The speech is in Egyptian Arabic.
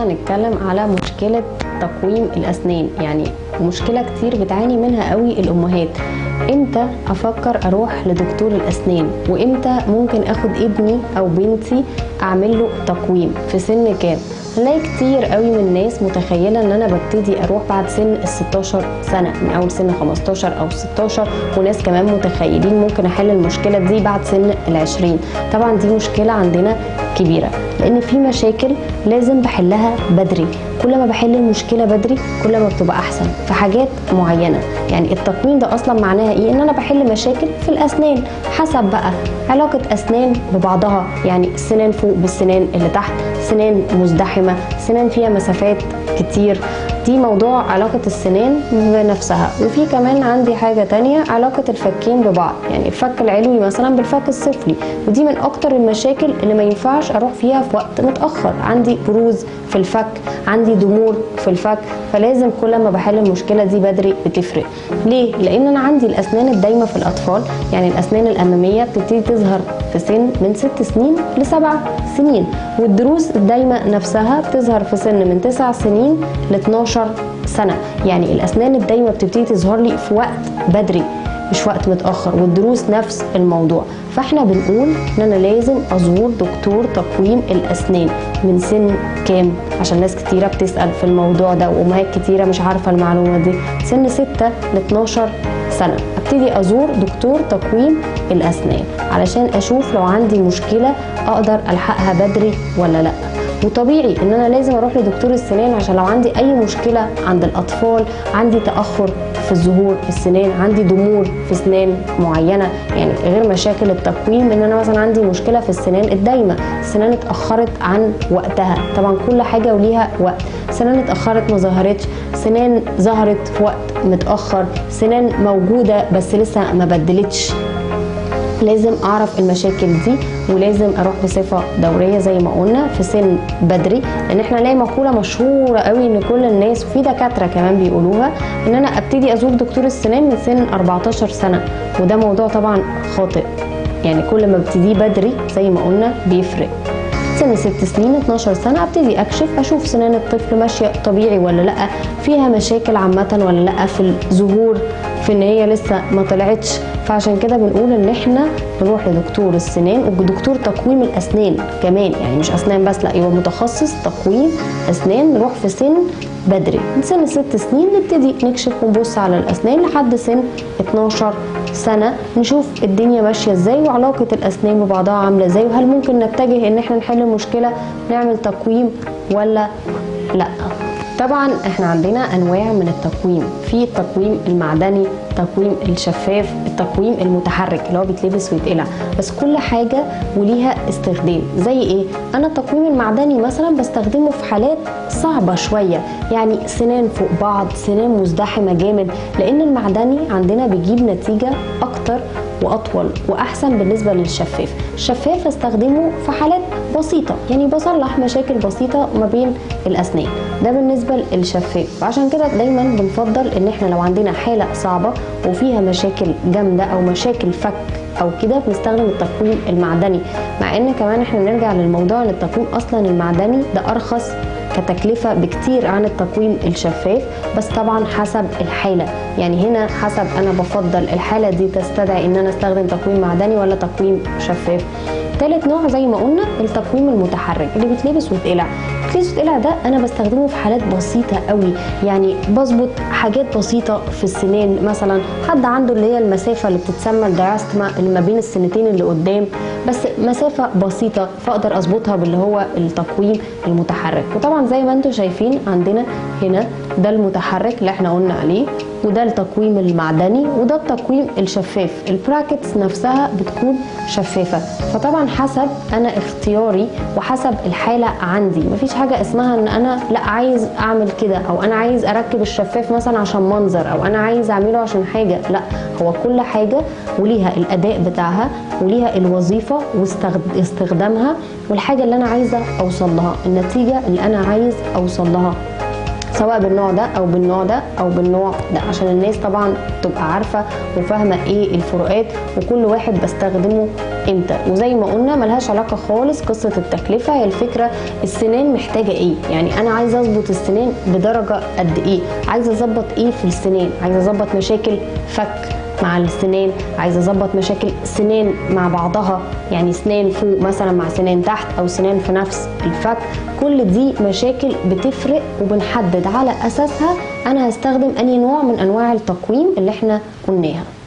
هنتكلم على مشكلة تقويم الأسنان يعني مشكلة كتير بتعاني منها قوي الأمهات امتى افكر اروح لدكتور الاسنان وامتى ممكن اخد ابني او بنتي اعمل له تقويم في سن كام هنلاقي كتير قوي من الناس متخيله ان انا ببتدي اروح بعد سن ال 16 سنه من اول سن 15 او 16 وناس كمان متخيلين ممكن احل المشكله دي بعد سن ال 20 طبعا دي مشكله عندنا كبيره لان في مشاكل لازم بحلها بدري كل ما بحل المشكله بدري كل ما بتبقى احسن في حاجات معينه يعني التقويم ده اصلا معناها ايه ان انا بحل مشاكل في الاسنان حسب بقى علاقه اسنان ببعضها يعني السنان فوق بالسنان اللي تحت سنان مزدحمه سنان فيها مسافات كتير دي موضوع علاقة السنان بنفسها وفي كمان عندي حاجة تانية علاقة الفكين ببعض يعني الفك العلوي مثلا بالفك السفلي ودي من أكتر المشاكل اللي ما ينفعش أروح فيها في وقت متأخر عندي بروز في الفك عندي ضمور في الفك فلازم كل ما بحل المشكلة دي بدري بتفرق ليه؟ لأن أنا عندي الأسنان الدايمة في الأطفال يعني الأسنان الأمامية بتبتدي تظهر في سن من ست سنين لسبع سنين والدروس الدايمة نفسها بتظهر في سن من تسع سنين ل 12 سنة يعني الأسنان الدايمة بتبتدي تظهر لي في وقت بدري مش وقت متأخر والدروس نفس الموضوع فاحنا بنقول ان انا لازم ازور دكتور تقويم الاسنان من سن كام عشان ناس كتيره بتسال في الموضوع ده وامهات كتيره مش عارفه المعلومه دي سن 6 ل 12 سنه ابتدي ازور دكتور تقويم الاسنان علشان اشوف لو عندي مشكله اقدر الحقها بدري ولا لا وطبيعي ان انا لازم اروح لدكتور السنان عشان لو عندي اي مشكله عند الاطفال عندي تاخر في ظهور السنان عندي ضمور في سنان معينه يعني غير مشاكل التقويم ان انا مثلا عندي مشكله في السنان الدايمه السنان اتاخرت عن وقتها طبعا كل حاجه وليها وقت سنان اتاخرت ما ظهرتش سنان ظهرت في وقت متاخر سنان موجوده بس لسه ما بدلتش لازم اعرف المشاكل دي ولازم اروح بصفه دوريه زي ما قلنا في سن بدري لان احنا نلاقي مقوله مشهوره قوي ان كل الناس وفي دكاتره كمان بيقولوها ان انا ابتدي ازور دكتور السنان من سن 14 سنه وده موضوع طبعا خاطئ يعني كل ما ابتدي بدري زي ما قلنا بيفرق سن ست سنين 12 سنه ابتدي اكشف اشوف سنان الطفل ماشيه طبيعي ولا لا فيها مشاكل عامه ولا لا في الظهور في ان هي لسه ما طلعتش فعشان كده بنقول ان احنا نروح لدكتور السنان ودكتور تقويم الاسنان كمان يعني مش اسنان بس لا يبقى متخصص تقويم اسنان نروح في سن بدري من سن ست سنين نبتدي نكشف ونبص على الاسنان لحد سن 12 سنه نشوف الدنيا ماشيه ازاي وعلاقه الاسنان ببعضها عامله ازاي وهل ممكن نتجه ان احنا نحل المشكله نعمل تقويم ولا لا طبعا احنا عندنا انواع من التقويم في التقويم المعدني التقويم الشفاف التقويم المتحرك اللي هو بيتلبس ويتقلع بس كل حاجه وليها استخدام زي ايه انا التقويم المعدني مثلا بستخدمه في حالات صعبه شويه يعني سنان فوق بعض سنان مزدحمه جامد لان المعدني عندنا بيجيب نتيجه اكتر واطول واحسن بالنسبه للشفاف الشفاف استخدمه في حالات بسيطه يعني بصلح مشاكل بسيطه ما بين الاسنان ده بالنسبه للشفاف عشان كده دايما بنفضل ان احنا لو عندنا حاله صعبه وفيها مشاكل جامده او مشاكل فك او كده بنستخدم التقويم المعدني مع ان كمان احنا نرجع للموضوع ان التقويم اصلا المعدني ده ارخص كتكلفة بكتير عن التقويم الشفاف بس طبعا حسب الحالة يعني هنا حسب أنا بفضل الحالة دي تستدعي إن أنا أستخدم تقويم معدني ولا تقويم شفاف تالت نوع زي ما قلنا التقويم المتحرك اللي بيتلبس ويتقلع بيتلبس ويتقلع ده انا بستخدمه في حالات بسيطه قوي يعني بظبط حاجات بسيطه في السنان مثلا حد عنده اللي هي المسافه اللي بتتسمى الدياستما اللي ما بين السنتين اللي قدام بس مسافه بسيطه فاقدر اظبطها باللي هو التقويم المتحرك وطبعا زي ما انتم شايفين عندنا هنا ده المتحرك اللي احنا قلنا عليه وده التقويم المعدني وده التقويم الشفاف البراكتس نفسها بتكون شفافة فطبعا حسب انا اختياري وحسب الحالة عندي مفيش حاجة اسمها ان انا لا عايز اعمل كده او انا عايز اركب الشفاف مثلا عشان منظر او انا عايز اعمله عشان حاجة لا هو كل حاجة وليها الاداء بتاعها وليها الوظيفة واستخدامها والحاجة اللي انا عايزة اوصل لها النتيجة اللي انا عايز اوصل لها سواء بالنوع ده او بالنوع ده او بالنوع ده عشان الناس طبعا تبقى عارفه وفاهمه ايه الفروقات وكل واحد بستخدمه امتى وزي ما قلنا ملهاش علاقه خالص قصه التكلفه هي الفكره السنان محتاجه ايه يعني انا عايزه اظبط السنان بدرجه قد ايه عايزه اظبط ايه في السنان عايزه اظبط مشاكل فك مع السنان عايزه اظبط مشاكل سنان مع بعضها يعني سنان فوق مثلا مع سنان تحت او سنان في نفس الفك كل دي مشاكل بتفرق وبنحدد على اساسها انا هستخدم انهي نوع من انواع التقويم اللي احنا قلناها